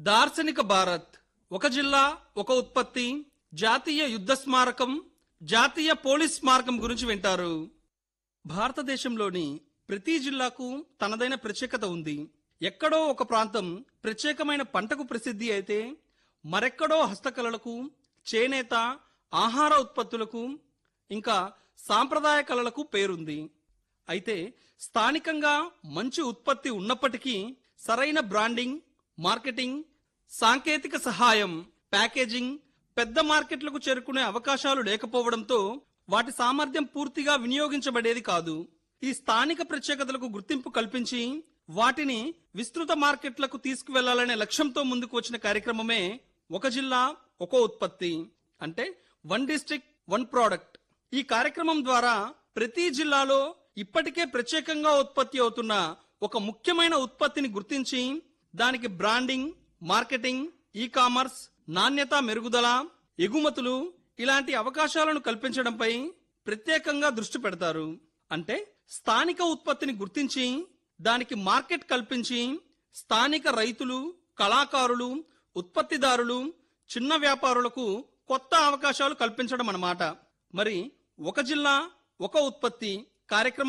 దార్శనిక భారత్ ఒక జిల్లా ఒక ఉత్పత్తి జాతీయ యుద్ధ స్మారకం జాతీయ పోలీస్ స్మారకం గురించి వింటారు భారతదేశంలోని ప్రతి జిల్లాకు తనదైన ప్రత్యేకత ఉంది ఎక్కడో ఒక ప్రాంతం ప్రత్యేకమైన పంటకు ప్రసిద్ధి అయితే మరెక్కడో హస్తకళలకు చేనేత ఆహార ఉత్పత్తులకు ఇంకా సాంప్రదాయ కళలకు పేరుంది అయితే స్థానికంగా మంచి ఉత్పత్తి ఉన్నప్పటికీ సరైన బ్రాండింగ్ మార్కెటింగ్ సాంకేతిక సహాయం ప్యాకేజింగ్ పెద్ద మార్కెట్లకు చేరుకునే అవకాశాలు లేకపోవడంతో వాటి సామర్థ్యం పూర్తిగా వినియోగించబడేది కాదు ఈ స్థానిక ప్రత్యేకతలకు గుర్తింపు కల్పించి వాటిని విస్తృత మార్కెట్లకు తీసుకువెళ్లాలనే లక్ష్యంతో ముందుకు వచ్చిన కార్యక్రమమే ఒక జిల్లా ఒక ఉత్పత్తి అంటే వన్ డిస్ట్రిక్ట్ వన్ ప్రోడక్ట్ ఈ కార్యక్రమం ద్వారా ప్రతి జిల్లాలో ఇప్పటికే ప్రత్యేకంగా ఉత్పత్తి అవుతున్న ఒక ముఖ్యమైన ఉత్పత్తిని గుర్తించి దానికి బ్రాండింగ్ మార్కెటింగ్ ఈ కామర్స్ నాణ్యత మెరుగుదల ఎగుమతులు ఇలాంటి అవకాశాలను కల్పించడంపై ప్రత్యేకంగా దృష్టి పెడతారు అంటే స్థానిక ఉత్పత్తిని గుర్తించి దానికి మార్కెట్ కల్పించి స్థానిక రైతులు కళాకారులు ఉత్పత్తిదారులు చిన్న వ్యాపారులకు కొత్త అవకాశాలు కల్పించడం అన్నమాట మరి ఒక జిల్లా ఒక ఉత్పత్తి కార్యక్రమం